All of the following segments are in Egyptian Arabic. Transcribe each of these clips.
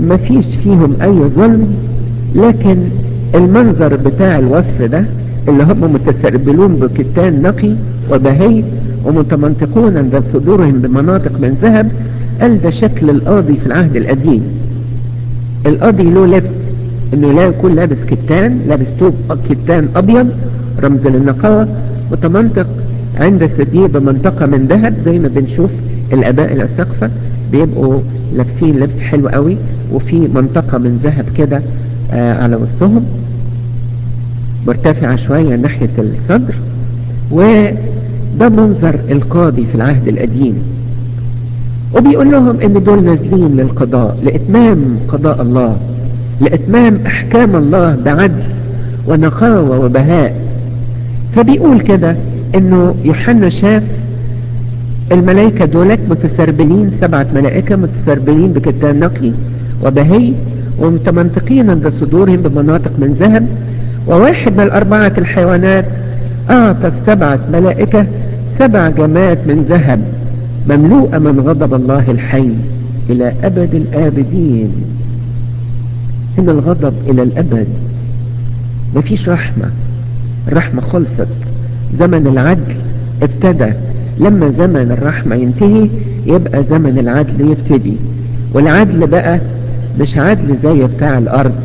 ما فيش فيهم اي ظلم لكن المنظر بتاع الوصف ده اللي هم متسربلون بكتان نقي وبهي ومتمنطقون عند صدورهم بمناطق من ذهب قال ده شكل القاضي في العهد القديم القاضي له لبس انه لا يكون لابس كتان لابس توب كتان ابيض رمز للنقاوة متمنطق عند ثديه بمنطقة من ذهب زي ما بنشوف الاباء الاسقفة بيبقوا لابسين لبس حلو قوي وفي منطقة من ذهب كده آه على وسطهم مرتفعة شوية ناحية الصدر وده منظر القاضي في العهد القديم وبيقول لهم ان دول نازلين للقضاء لاتمام قضاء الله لاتمام احكام الله بعدل ونقاوة وبهاء فبيقول كده انه يوحنا شاف الملائكة دولت متسربلين سبعة ملائكة متسربلين بكتان نقي وبهي ومتمنطقين عند صدورهم بمناطق من ذهب وواحد من الأربعة الحيوانات أعطى السبعة ملائكة سبع جمات من ذهب مملوءة من غضب الله الحي إلى أبد الآبدين إن الغضب إلى الأبد مفيش رحمة الرحمة خلصت زمن العدل ابتدى لما زمن الرحمة ينتهي يبقى زمن العدل يبتدي والعدل بقى مش عدل زي بتاع الأرض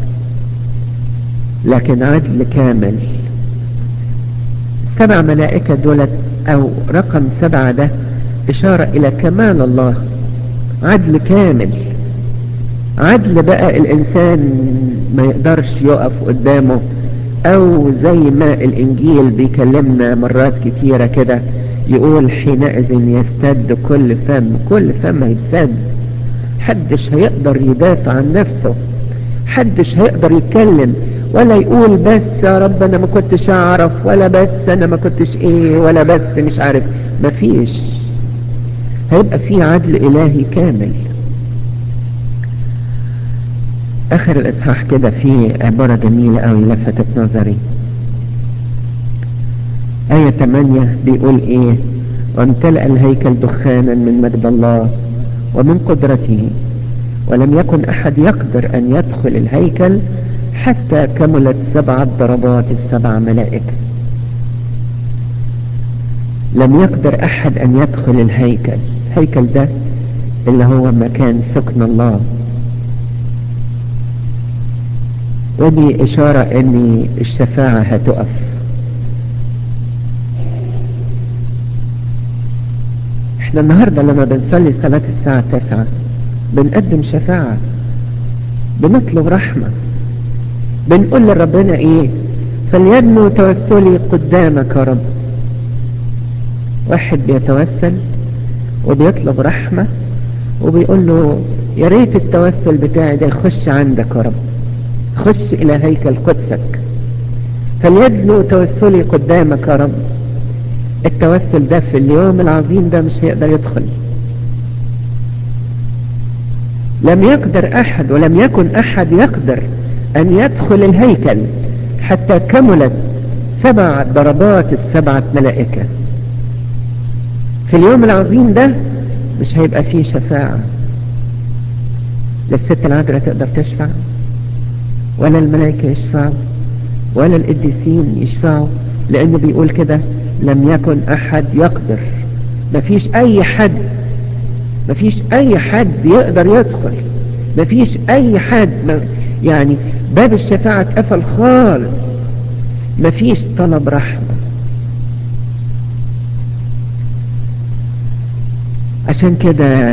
لكن عدل كامل سبع ملائكة دولت أو رقم سبعة ده إشارة إلى كمال الله عدل كامل عدل بقى الإنسان ما يقدرش يقف قدامه أو زي ما الإنجيل بيكلمنا مرات كتيرة كده يقول حينئذ يستد كل فم كل فم يتسد حدش هيقدر يدافع عن نفسه حدش هيقدر يتكلم ولا يقول بس يا رب انا ما كنتش اعرف ولا بس انا ما كنتش ايه ولا بس مش عارف مفيش هيبقى في عدل الهي كامل اخر الاصحاح كده فيه عبارة جميلة اوي لفتت نظري آية 8 بيقول ايه وامتلأ الهيكل دخانا من مجد الله ومن قدرته ولم يكن احد يقدر ان يدخل الهيكل حتى كملت سبعة ضربات السبع ملائكة لم يقدر احد ان يدخل الهيكل الهيكل ده اللي هو مكان سكن الله ودي اشارة ان الشفاعة هتقف احنا النهاردة لما بنصلي صلاة الساعة تسعة بنقدم شفاعة بنطلب رحمة بنقول لربنا ايه فليدنو توسلي قدامك يا رب واحد بيتوسل وبيطلب رحمة وبيقول له يا ريت التوسل بتاعي ده يخش عندك يا رب خش الى هيكل قدسك فليدنو توسلي قدامك يا رب التوسل ده في اليوم العظيم ده مش هيقدر يدخل لم يقدر احد ولم يكن احد يقدر ان يدخل الهيكل حتى كملت سبع ضربات السبعة ملائكة في اليوم العظيم ده مش هيبقى فيه شفاعة لا الست العذراء تقدر تشفع ولا الملائكة يشفعوا ولا القديسين يشفعوا لانه بيقول كده لم يكن احد يقدر مفيش اي حد مفيش اي حد يقدر يدخل مفيش اي حد يعني باب الشفاعة اتقفل خالص مفيش طلب رحمة عشان كده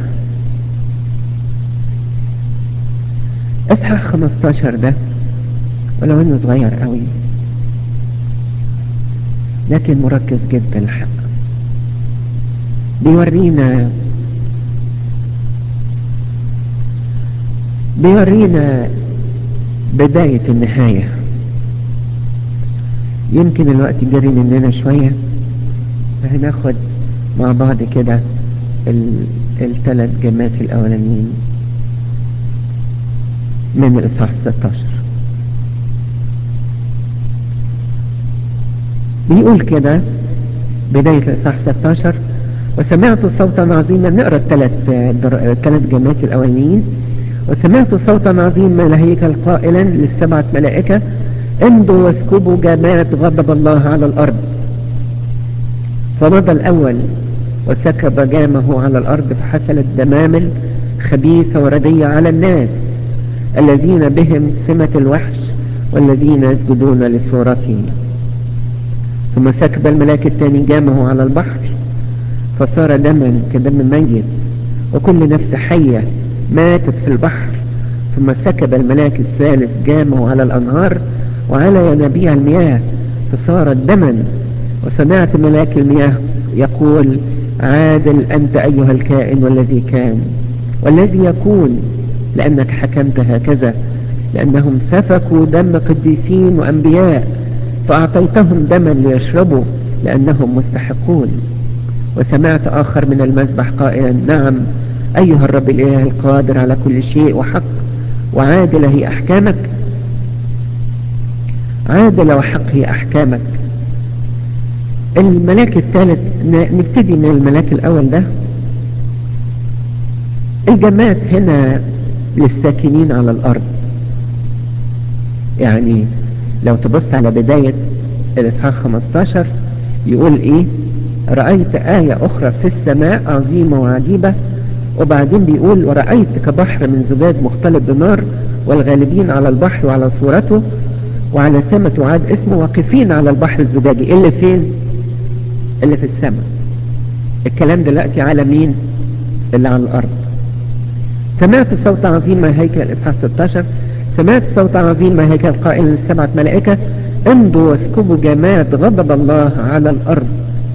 اصحاح 15 ده ولو انه صغير قوي لكن مركز جدا الحق بيورينا بيورينا بداية النهاية يمكن الوقت جري مننا شوية فهناخد مع بعض كده الثلاث جمات الأولانيين من الإصحاح 16 بيقول كده بداية الإصحاح 16 وسمعت صوتا عظيما نقرأ الثلاث الثلاث جمات الأولانيين وسمعت صوتا عظيما من الهيكل قائلا للسبعة ملائكة امضوا واسكبوا جماد غضب الله على الأرض فمضى الأول وسكب جامه على الأرض فحصلت دمامل خبيثة وردية على الناس الذين بهم سمة الوحش والذين يسجدون لصورته ثم سكب الملاك الثاني جامه على البحر فصار دما كدم ميت وكل نفس حية ماتت في البحر ثم سكب الملاك الثالث جامه على الأنهار وعلى ينابيع المياه فصارت دما وسمعت ملاك المياه يقول عادل أنت أيها الكائن والذي كان والذي يكون لأنك حكمت هكذا لأنهم سفكوا دم قديسين وأنبياء فأعطيتهم دما ليشربوا لأنهم مستحقون وسمعت آخر من المذبح قائلا نعم أيها الرب الإله القادر على كل شيء وحق وعادل هي أحكامك عادل وحق هي أحكامك الملاك الثالث نبتدي من الملاك الأول ده الجماد هنا للساكنين على الأرض يعني لو تبص على بداية الإصحاح 15 يقول إيه رأيت آية أخرى في السماء عظيمة وعجيبة وبعدين بيقول ورأيت كبحر من زجاج مختلط بنار والغالبين على البحر وعلى صورته وعلى سمة وعاد اسمه واقفين على البحر الزجاجي اللي فين اللي في السماء الكلام دلوقتي على مين اللي على الأرض سمعت صوت عظيم من هيكل الإصحاح 16 سمعت صوت عظيم من هيكل قائل للسبعة ملائكة امضوا واسكبوا جماد غضب الله على الأرض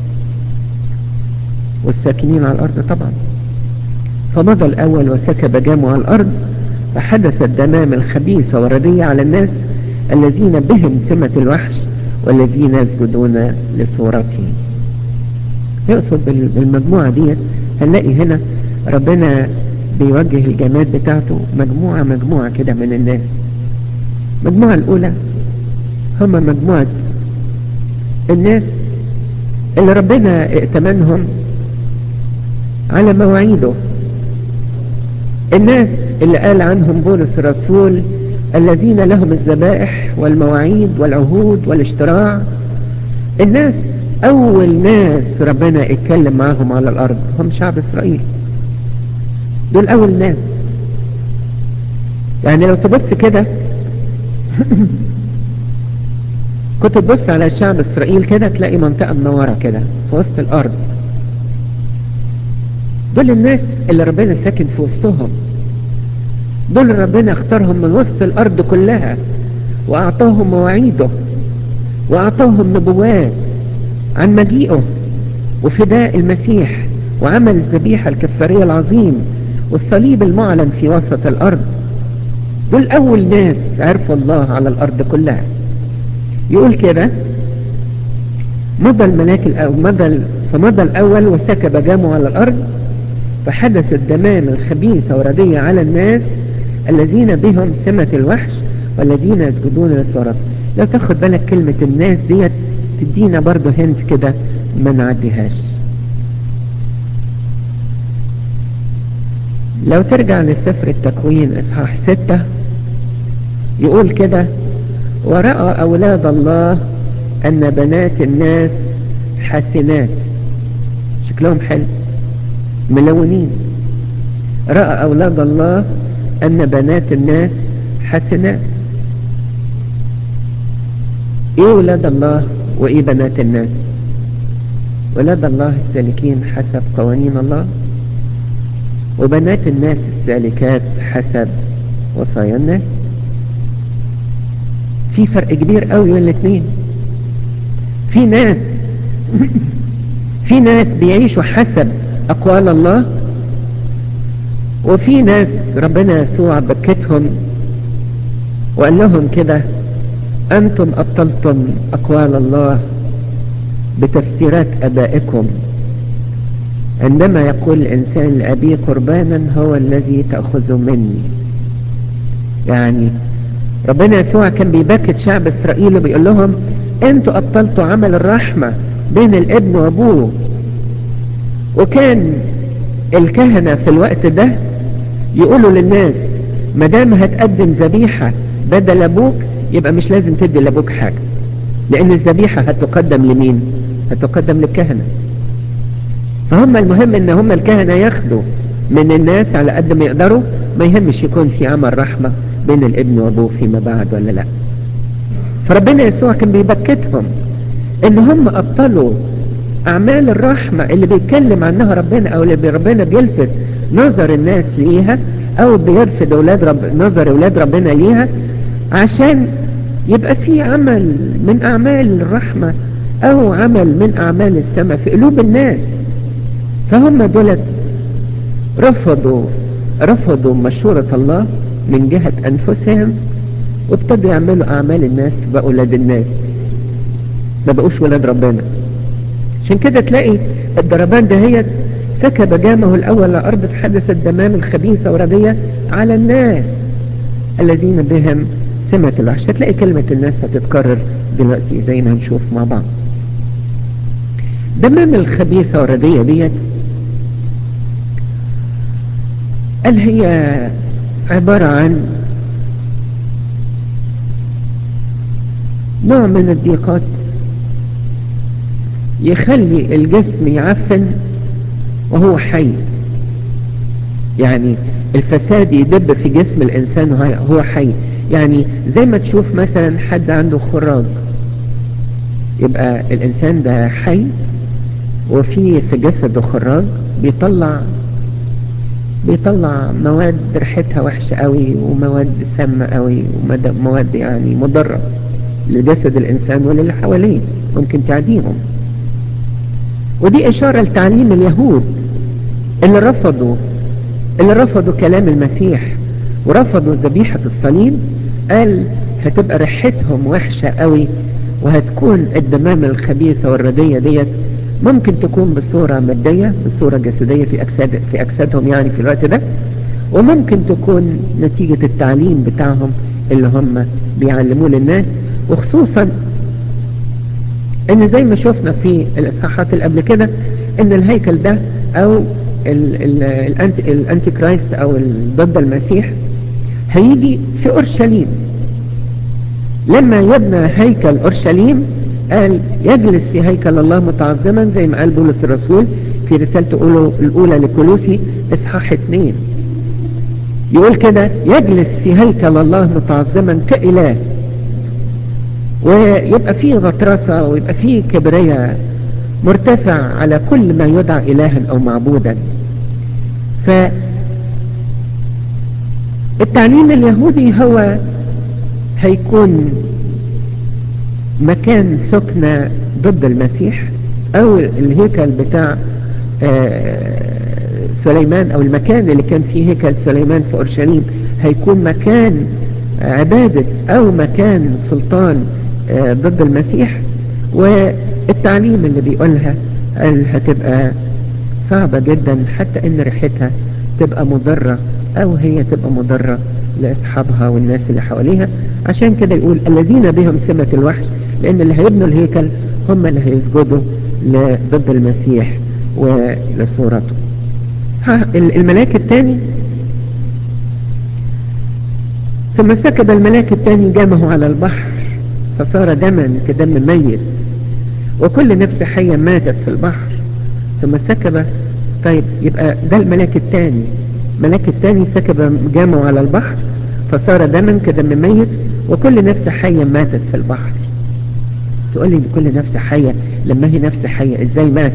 والساكنين على الأرض طبعا فمضى الأول وسكب جامه على الأرض فحدثت دمام الخبيثة والردية على الناس الذين بهم سمة الوحش والذين يسجدون لصورته يقصد بالمجموعة ديت هنلاقي هنا ربنا بيوجه الجماد بتاعته مجموعة مجموعة كده من الناس المجموعة الأولى هم مجموعة الناس اللي ربنا ائتمنهم على مواعيده الناس اللي قال عنهم بولس الرسول الذين لهم الذبائح والمواعيد والعهود والاشتراع الناس اول ناس ربنا اتكلم معاهم على الارض هم شعب اسرائيل دول اول ناس يعني لو تبص كده كنت تبص على شعب اسرائيل كده تلاقي منطقة منورة كده في وسط الارض دول الناس اللي ربنا ساكن في وسطهم دول ربنا اختارهم من وسط الارض كلها واعطاهم مواعيده واعطاهم نبوات عن مجيئه وفداء المسيح وعمل الذبيحة الكفارية العظيم والصليب المعلن في وسط الارض دول اول ناس عرفوا الله على الارض كلها يقول كده مضى الملاك الأول مضى فمضى الأول وسكب جامه على الأرض فحدث الدمام الخبيثة وردية على الناس الذين بهم سمة الوحش والذين يسجدون للصورة لو تاخد بالك كلمة الناس ديت تدينا برضو هنت كده ما نعديهاش لو ترجع لسفر التكوين اصحاح ستة يقول كده ورأى أولاد الله أن بنات الناس حسنات شكلهم حلو ملونين رأى أولاد الله أن بنات الناس حسنات إيه ولاد الله وإيه بنات الناس ولاد الله السالكين حسب قوانين الله وبنات الناس السالكات حسب وصايا الناس في فرق كبير قوي بين الاثنين في ناس في ناس بيعيشوا حسب اقوال الله وفي ناس ربنا يسوع بكتهم وقال لهم كده انتم ابطلتم اقوال الله بتفسيرات ابائكم عندما يقول الانسان لابيه قربانا هو الذي تاخذه مني يعني ربنا يسوع كان بيبكت شعب اسرائيل وبيقول لهم انتوا ابطلتوا عمل الرحمة بين الابن وابوه وكان الكهنة في الوقت ده يقولوا للناس ما دام هتقدم ذبيحة بدل ابوك يبقى مش لازم تدي لابوك حاجة لان الذبيحة هتقدم لمين هتقدم للكهنة فهم المهم ان هم الكهنة ياخدوا من الناس على قد ما يقدروا ما يهمش يكون في عمل رحمة بين الابن وابوه فيما بعد ولا لا فربنا يسوع كان بيبكتهم ان هم ابطلوا اعمال الرحمة اللي بيتكلم عنها ربنا او اللي ربنا بيلفت نظر الناس ليها او بيرفض اولاد رب نظر اولاد ربنا ليها عشان يبقى في عمل من اعمال الرحمة او عمل من اعمال السماء في قلوب الناس فهم دولت رفضوا رفضوا مشورة الله من جهة انفسهم وابتدوا يعملوا اعمال الناس بقوا ولاد الناس ما بقوش ولاد ربنا عشان كده تلاقي الضربان دهيت سكب جامه الاول على ارض حدث الدمام الخبيثة وردية على الناس الذين بهم سمة الوحش هتلاقي كلمة الناس هتتكرر دلوقتي زي ما هنشوف مع بعض دمام الخبيثة وردية ديت قال هي عبارة عن نوع من الضيقات يخلي الجسم يعفن وهو حي يعني الفساد يدب في جسم الإنسان وهو حي يعني زي ما تشوف مثلا حد عنده خراج يبقى الإنسان ده حي وفي في جسده خراج بيطلع بيطلع مواد ريحتها وحشة قوي ومواد سامة قوي ومواد يعني مضرة لجسد الإنسان وللي حواليه ممكن تعديهم ودي إشارة لتعليم اليهود اللي رفضوا اللي رفضوا كلام المسيح ورفضوا ذبيحة الصليب قال هتبقى ريحتهم وحشة قوي وهتكون الدمام الخبيثة والردية ديت ممكن تكون بصورة مادية بصورة جسدية في أجساد في أجسادهم يعني في الوقت ده وممكن تكون نتيجة التعليم بتاعهم اللي هم بيعلموه للناس وخصوصا ان زي ما شفنا في الاصحاحات اللي قبل كده ان الهيكل ده او الانتي, الانتي كرايست او ضد المسيح هيجي في اورشليم لما يبنى هيكل اورشليم قال يجلس في هيكل الله متعظما زي ما قال بولس الرسول في رسالته الاولى لكولوسي اصحاح 2 يقول كده يجلس في هيكل الله متعظما كإله ويبقى فيه غطرسة ويبقى فيه كبرياء مرتفع على كل ما يدعى إلها أو معبودا فالتعليم اليهودي هو هيكون مكان سكنة ضد المسيح أو الهيكل بتاع سليمان أو المكان اللي كان فيه هيكل سليمان في أورشليم هيكون مكان عبادة أو مكان سلطان ضد المسيح والتعليم اللي بيقولها قال هتبقى صعبة جدا حتى ان ريحتها تبقى مضرة او هي تبقى مضرة لاصحابها والناس اللي حواليها عشان كده يقول الذين بهم سمة الوحش لان اللي هيبنوا الهيكل هم اللي هيسجدوا ضد المسيح ولصورته الملاك الثاني ثم سكب الملاك الثاني جامه على البحر فصار دما كدم ميت وكل نفس حية ماتت في البحر ثم سكب طيب يبقى ده الملاك الثاني الملاك الثاني سكب جامه على البحر فصار دما كدم ميت وكل نفس حية ماتت في البحر تقول لي كل نفس حية لما هي نفس حية ازاي ماتت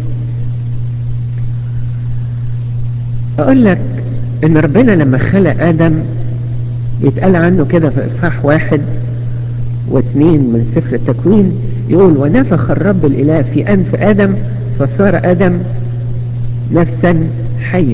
اقول لك ان ربنا لما خلق ادم يتقال عنه كده في اصحاح واحد واثنين من سفر التكوين يقول ونفخ الرب الاله في انف ادم فصار ادم نفسا حية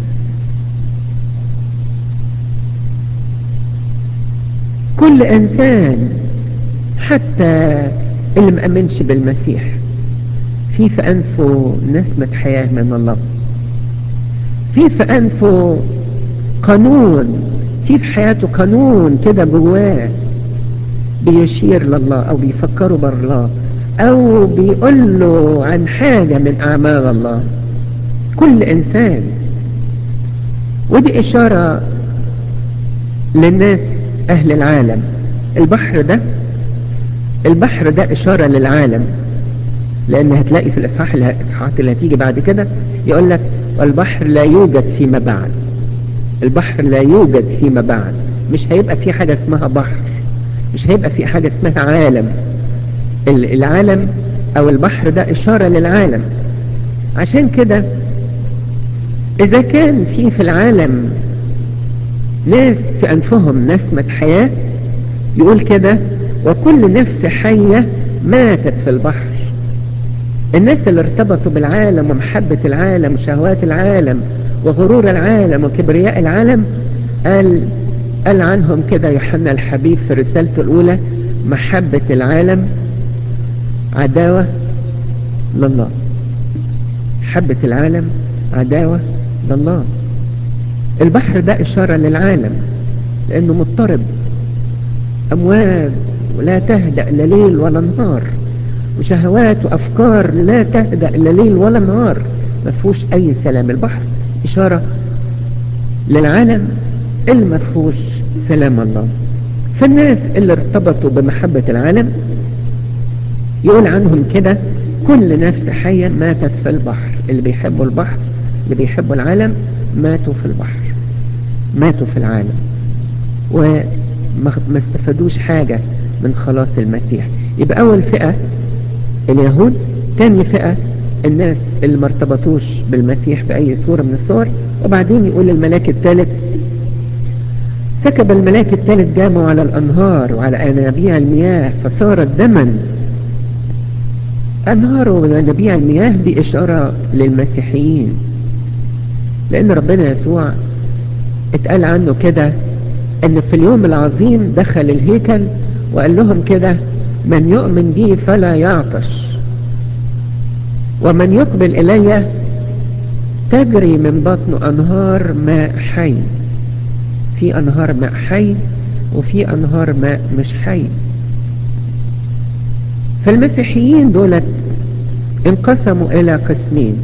كل انسان حتى اللي مأمنش بالمسيح في في انفه نسمة حياة من الله في في انفه قانون في في حياته قانون كده جواه بيشير لله او بيفكره بالله او بيقول له عن حاجة من اعمال الله كل انسان ودي اشارة للناس اهل العالم البحر ده البحر ده اشارة للعالم لان هتلاقي في الاصحاح الاصحاحات اللي هتيجي بعد كده يقول لك البحر لا يوجد فيما بعد البحر لا يوجد فيما بعد مش هيبقى في حاجة اسمها بحر مش هيبقى في حاجة اسمها عالم العالم او البحر ده اشارة للعالم عشان كده اذا كان في في العالم ناس في انفهم نسمة حياة يقول كده وكل نفس حية ماتت في البحر الناس اللي ارتبطوا بالعالم ومحبة العالم وشهوات العالم وغرور العالم وكبرياء العالم قال قال عنهم كده يوحنا الحبيب في رسالته الأولى محبة العالم عداوة لله محبة العالم عداوة لله البحر ده إشارة للعالم لأنه مضطرب أمواج ولا تهدأ لا ليل ولا نهار وشهوات وأفكار لا تهدأ لا ليل ولا نهار ما فيهوش أي سلام البحر إشارة للعالم اللي ما فيهوش سلام الله فالناس اللي ارتبطوا بمحبة العالم يقول عنهم كده كل نفس حية ماتت في البحر اللي بيحبوا البحر اللي بيحبوا العالم ماتوا في البحر ماتوا في العالم وما استفادوش حاجة من خلاص المسيح يبقى أول فئة اليهود تاني فئة الناس اللي ما ارتبطوش بالمسيح بأي صورة من الصور وبعدين يقول الملاك الثالث سكب الملاك الثالث جامه على الأنهار وعلى أنابيع المياه فصارت دما أنهار وأنابيع المياه دي إشارة للمسيحيين لأن ربنا يسوع اتقال عنه كده أن في اليوم العظيم دخل الهيكل وقال لهم كده من يؤمن بي فلا يعطش ومن يقبل إلي تجري من بطن أنهار ماء حي في أنهار ماء حي وفي أنهار ماء مش حي فالمسيحيين دولت انقسموا إلى قسمين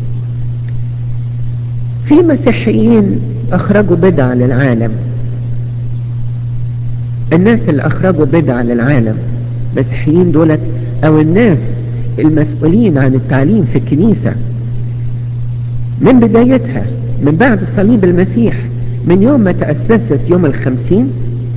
في مسيحيين أخرجوا بدع للعالم الناس اللي أخرجوا بدع للعالم مسيحيين دولت أو الناس المسؤولين عن التعليم في الكنيسة من بدايتها من بعد صليب المسيح من يوم ما تأسست يوم الخمسين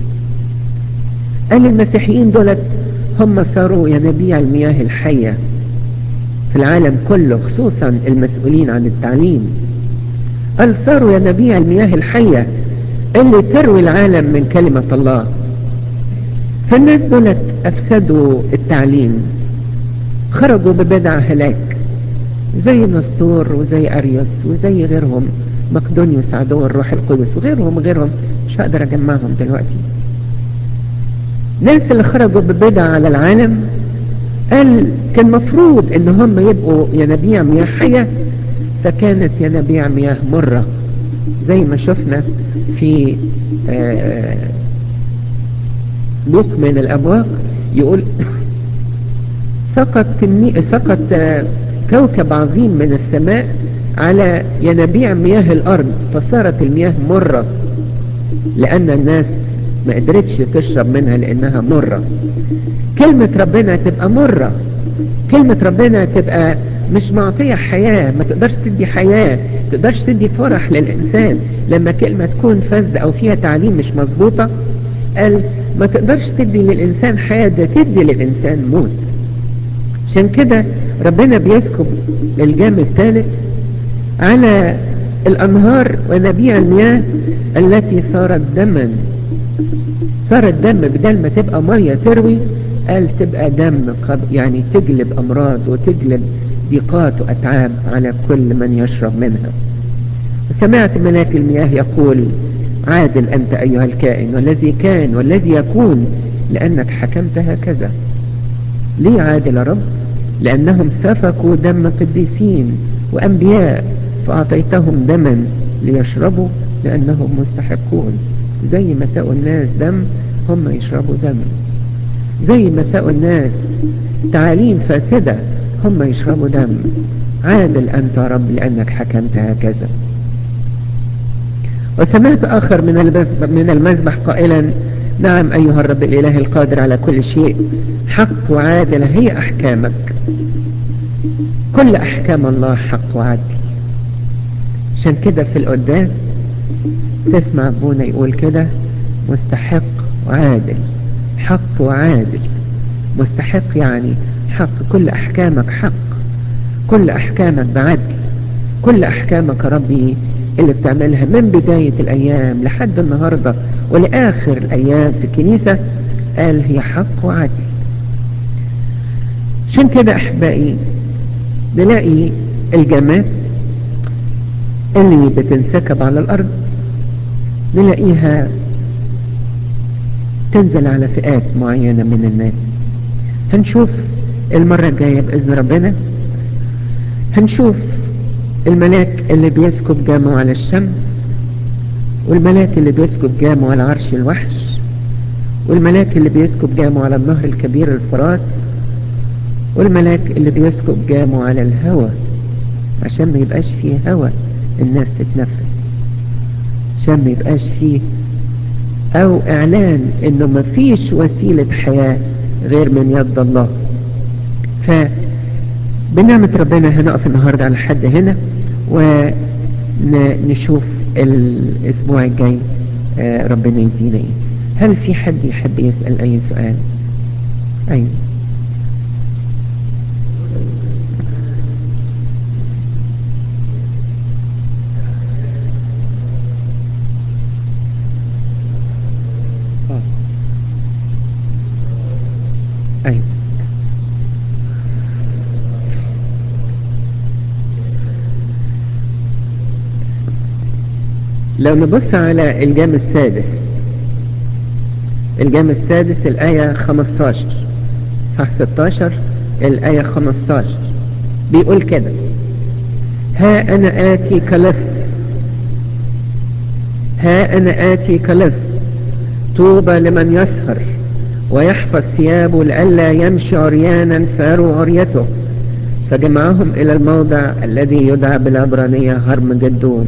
قال المسيحيين دولت هم صاروا ينابيع المياه الحية في العالم كله خصوصا المسؤولين عن التعليم قال صاروا ينابيع المياه الحية اللي تروي العالم من كلمة الله فالناس دولت أفسدوا التعليم خرجوا ببدع هلاك زي نسطور وزي أريوس وزي غيرهم مقدونيوس عدو الروح القدس وغيرهم وغيرهم مش هقدر أجمعهم دلوقتي ناس اللي خرجوا ببدع على العالم قال كان مفروض ان هم يبقوا ينابيع مياه حية فكانت ينابيع مياه مرة زي ما شفنا في بوق من الأبواق يقول سقط, سقط كوكب عظيم من السماء على ينابيع مياه الأرض فصارت المياه مرة لأن الناس ما قدرتش تشرب منها لأنها مرة كلمة ربنا تبقى مرة كلمة ربنا تبقى مش معطية حياة ما تقدرش تدي حياة تقدرش تدي فرح للإنسان لما كلمة تكون فاسدة أو فيها تعليم مش مظبوطة قال ما تقدرش تدي للإنسان حياة ده تدي للإنسان موت عشان كده ربنا بيسكب الجام الثالث على الأنهار ونبيع المياه التي صارت دما صارت دم بدل ما تبقى مية تروي قال تبقى دم يعني تجلب أمراض وتجلب ضيقات وأتعاب على كل من يشرب منها سمعت ملاك المياه يقول عادل أنت أيها الكائن والذي كان والذي يكون لأنك حكمت هكذا ليه عادل يا رب لأنهم سفكوا دم قديسين وأنبياء فأعطيتهم دما ليشربوا لأنهم مستحقون زي ما ساقوا الناس دم هم يشربوا دم زي ما ساقوا الناس تعاليم فاسدة هم يشربوا دم عادل أنت يا رب لأنك حكمت هكذا وسمعت آخر من من المذبح قائلا نعم أيها الرب الإله القادر على كل شيء حق وعادل هي أحكامك كل أحكام الله حق وعدل عشان كده في القداس تسمع ابونا يقول كده مستحق وعادل حق وعادل مستحق يعني حق كل أحكامك حق كل أحكامك بعدل كل أحكامك ربي اللي بتعملها من بداية الأيام لحد النهاردة ولآخر الأيام في الكنيسة قال هي حق وعدل عشان كده أحبائي نلاقي الجماد اللي بتنسكب على الأرض نلاقيها تنزل على فئات معينة من الناس هنشوف المرة الجاية بإذن ربنا هنشوف الملاك اللي بيسكب جامه على الشمس والملاك اللي بيسكب جامه على عرش الوحش والملاك اللي بيسكب جامه على النهر الكبير الفرات والملاك اللي بيسكب جامه على الهوى عشان ما يبقاش فيه هوى الناس تتنفس عشان ما يبقاش فيه او اعلان انه ما فيش وسيلة حياة غير من يد الله فبنعمة ربنا هنقف النهاردة على حد هنا ونشوف الاسبوع الجاي ربنا يدينا ايه هل في حد يحب يسأل اي سؤال ايوه ايوه لو نبص على الجام السادس الجام السادس الآية 15 صح 16 الآية 15 بيقول كده ها أنا آتي كلص ها أنا آتي كلص طوبى لمن يسهر ويحفظ ثيابه لئلا يمشي عريانا فاروا عريته فجمعهم إلى الموضع الذي يدعى بالعبرانية هرم جدون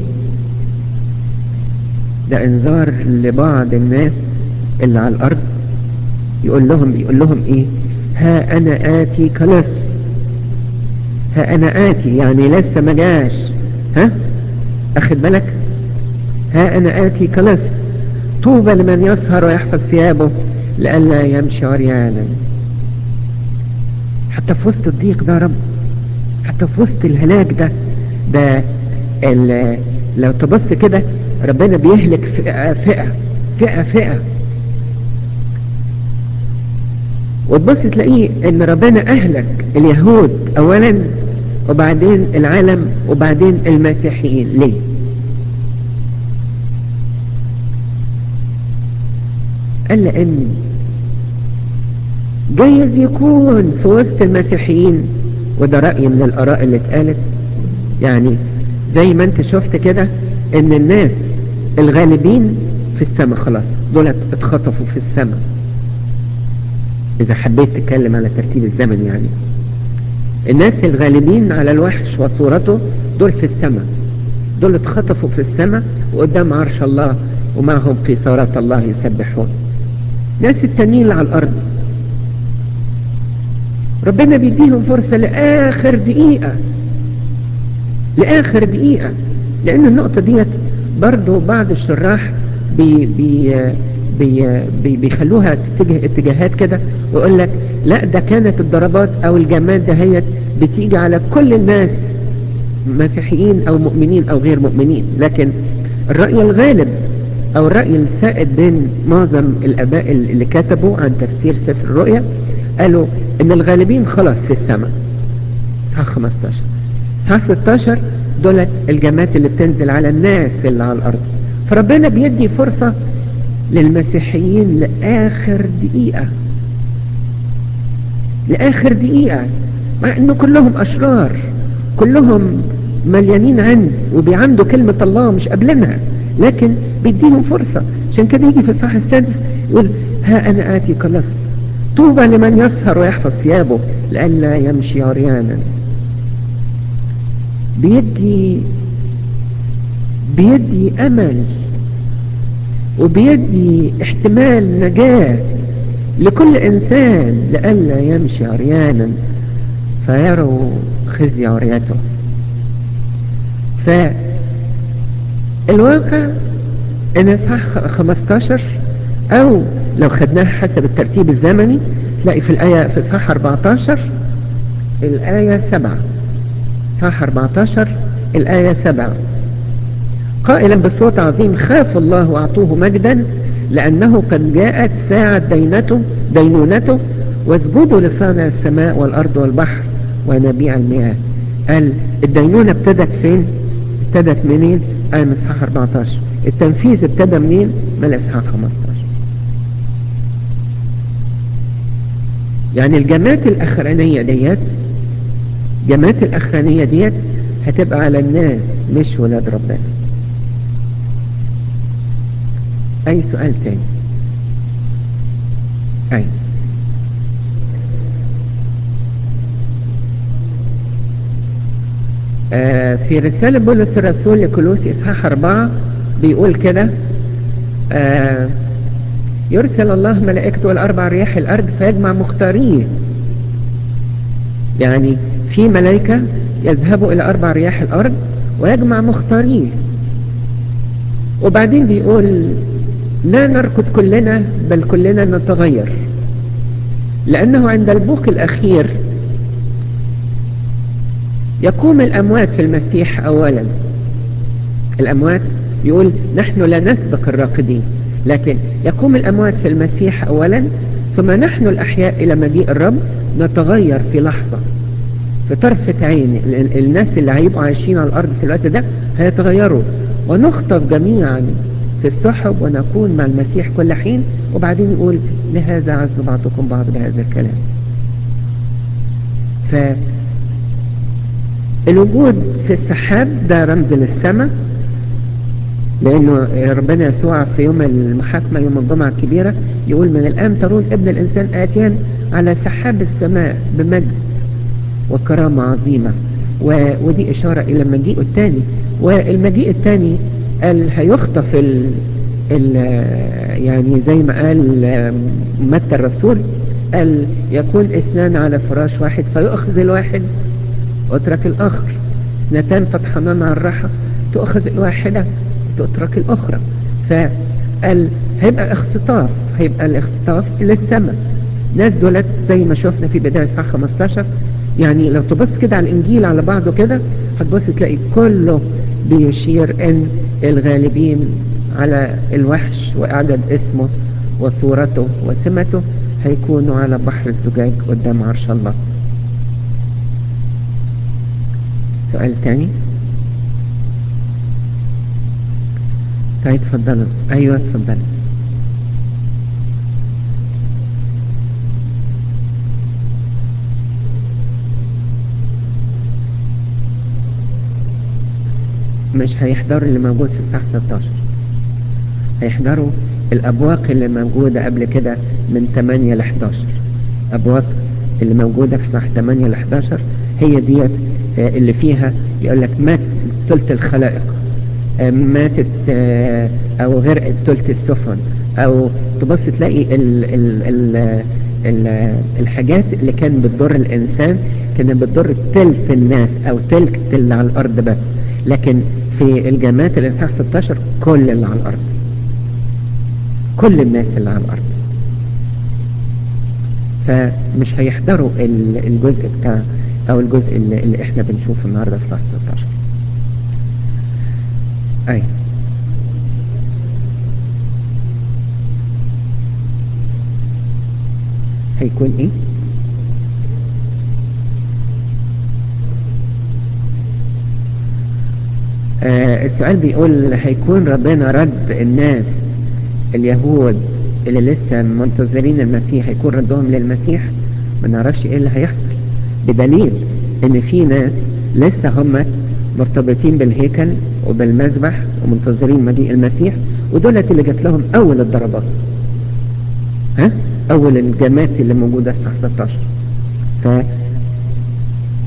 ده انذار لبعض الناس اللي على الأرض يقول لهم يقول لهم إيه ها أنا آتي كلص ها أنا آتي يعني لسه ما جاش ها أخد بالك ها أنا آتي كلص طوبى لمن يسهر ويحفظ ثيابه لئلا يمشي عريانا حتى في وسط الضيق ده رب حتى في وسط الهلاك ده ده لو تبص كده ربنا بيهلك فئة فئة فئة فئة وتبص تلاقيه ان ربنا اهلك اليهود اولا وبعدين العالم وبعدين المسيحيين ليه قال لان جايز يكون في وسط المسيحيين وده رأي من الآراء اللي اتقالت يعني زي ما انت شفت كده ان الناس الغالبين في السماء خلاص دول اتخطفوا في السماء اذا حبيت تتكلم على ترتيب الزمن يعني الناس الغالبين على الوحش وصورته دول في السماء دول اتخطفوا في السماء وقدام عرش الله ومعهم قيثارات الله يسبحون ناس التانيين على الارض ربنا بيديهم فرصة لآخر دقيقة لآخر دقيقة لأن النقطة ديت برضو بعض الشراح بي بي بي بي بيخلوها تتجه اتجاهات كده ويقول لك لا ده كانت الضربات او الجماد دهيت بتيجي على كل الناس مسيحيين او مؤمنين او غير مؤمنين لكن الرأي الغالب او الرأي السائد بين معظم الاباء اللي كتبوا عن تفسير سفر الرؤيا قالوا ان الغالبين خلاص في السماء صح 15 صح 16 دولت الجمات اللي بتنزل على الناس اللي على الارض فربنا بيدي فرصة للمسيحيين لآخر دقيقة لآخر دقيقة مع انه كلهم اشرار كلهم مليانين عند وبيعندوا كلمة الله مش قابلينها لكن بيديهم فرصة عشان كده يجي في الصح السادس يقول ها انا اتي كلص طوبى لمن يسهر ويحفظ ثيابه لئلا يمشي عريانا بيدي بيدي امل وبيدي احتمال نجاة لكل انسان لئلا يمشي عريانا فيروا خزي عريته فالواقع ان اصحاح 15 او لو خدناها حسب الترتيب الزمني تلاقي في الآية في اصحاح 14 الآية 7 اصحاح 14 الآية 7 قائلا بصوت عظيم خافوا الله واعطوه مجدا لأنه قد جاءت ساعة دينته دينونته واسجدوا لصانع السماء والأرض والبحر ونبيع المياه قال الدينونة ابتدت فين ابتدت منين آية من اصحاح 14 التنفيذ ابتدى منين من اصحاح 15 يعني الجماعات الأخرانية ديت جماعات الأخرانية ديت هتبقى على الناس مش ولاد ربنا أي سؤال تاني أي آه في رسالة بولس الرسول لكولوسي إصحاح أربعة بيقول كده آه يرسل الله ملائكته الأربع رياح الأرض فيجمع مختاريه يعني في ملائكة يذهبوا إلى أربع رياح الأرض ويجمع مختاريه وبعدين بيقول لا نركض كلنا بل كلنا نتغير لأنه عند البوق الأخير يقوم الأموات في المسيح أولا الأموات يقول نحن لا نسبق الراقدين لكن يقوم الأموات في المسيح أولا ثم نحن الأحياء إلى مجيء الرب نتغير في لحظة في طرفة عين الناس اللي هيبقوا عايشين على الأرض في الوقت ده هيتغيروا ونخطف جميعا في السحب ونكون مع المسيح كل حين وبعدين يقول لهذا عز بعضكم بعض بهذا الكلام فالوجود في السحاب ده رمز للسماء لأنه ربنا يسوع في يوم المحاكمة يوم الجمعة الكبيرة يقول من الآن ترون ابن الإنسان آتيا على سحاب السماء بمجد وكرامة عظيمة و... ودي إشارة إلى المجيء الثاني والمجيء الثاني قال هيخطف ال... ال... يعني زي ما قال متى الرسول قال يكون اثنان على فراش واحد فيؤخذ الواحد واترك الآخر اثنتان تطحنان على الراحة تؤخذ الواحدة تترك الأخرى فقال هيبقى اختطاف هيبقى الاختطاف للسماء ناس دولت زي ما شفنا في بداية صح 15 يعني لو تبص كده على الإنجيل على بعضه كده هتبص تلاقي كله بيشير ان الغالبين على الوحش وإعداد اسمه وصورته وسمته هيكونوا على بحر الزجاج قدام عرش الله سؤال تاني طيب اتفضلوا ايوه اتفضلوا مش هيحضروا اللي موجود في الساعة 16 هيحضروا الأبواق اللي موجودة قبل كده من 8 ل 11 أبواق اللي موجودة في الساعة 8 ل 11 هي ديت اللي فيها يقول لك مات ثلث الخلائق ماتت او غرقت ثلث السفن او تبص تلاقي ال ال ال ال الحاجات اللي كان بتضر الانسان كانت بتضر ثلث الناس او ثلث اللي على الارض بس لكن في الجامعات الاصحاح 16 كل اللي على الارض كل الناس اللي على الارض فمش هيحضروا الجزء بتاع او الجزء اللي, اللي احنا بنشوفه النهارده في 16 اي هيكون ايه آه السؤال بيقول هيكون ربنا رد الناس اليهود اللي لسه منتظرين المسيح هيكون ردهم للمسيح ما نعرفش ايه اللي هيحصل بدليل ان في ناس لسه هم مرتبطين بالهيكل وبالمذبح ومنتظرين مجيء المسيح ودولت اللي جات لهم اول الضربات ها اول الجماعات اللي موجودة في 16 ف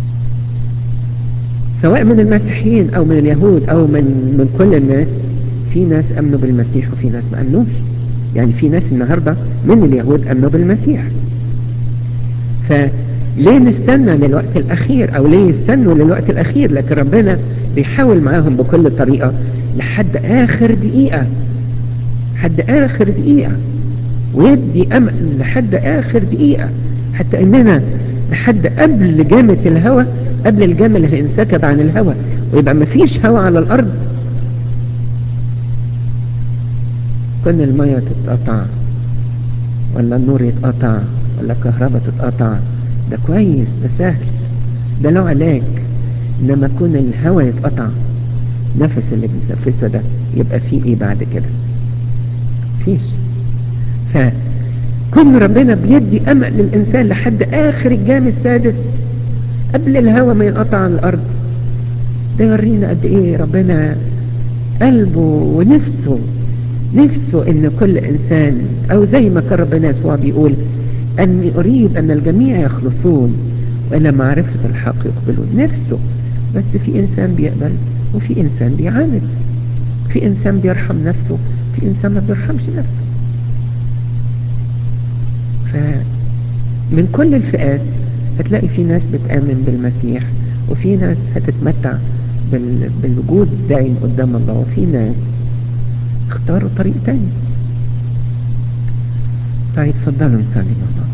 سواء من المسيحيين او من اليهود او من من كل الناس في ناس امنوا بالمسيح وفي ناس ما امنوش يعني في ناس النهاردة من اليهود امنوا بالمسيح فليه نستنى للوقت الاخير او ليه يستنوا للوقت الاخير لكن ربنا بيحاول معاهم بكل طريقة لحد اخر دقيقة حد اخر دقيقة ويدي امل لحد اخر دقيقة حتى اننا لحد قبل جامة الهوى قبل الجامة اللي هينسكب عن الهوى ويبقى مفيش هوى على الارض كن المية تتقطع ولا النور يتقطع ولا الكهرباء تتقطع ده كويس ده سهل ده له علاج انما كون الهوى يتقطع نفس اللي بنتنفسه ده يبقى فيه ايه بعد كده فيش فكون ربنا بيدي امل للانسان لحد اخر الجام السادس قبل الهوى ما ينقطع عن الارض ده يورينا قد ايه ربنا قلبه ونفسه نفسه ان كل انسان او زي ما كان ربنا يسوع بيقول اني اريد ان الجميع يخلصون والى معرفة الحق يقبلون نفسه بس في انسان بيقبل وفي انسان بيعاند في انسان بيرحم نفسه في انسان ما بيرحمش نفسه فمن كل الفئات هتلاقي في ناس بتآمن بالمسيح وفي ناس هتتمتع بالوجود دائم قدام الله وفي ناس اختاروا طريق تاني طيب اتفضلوا نصلي مع بعض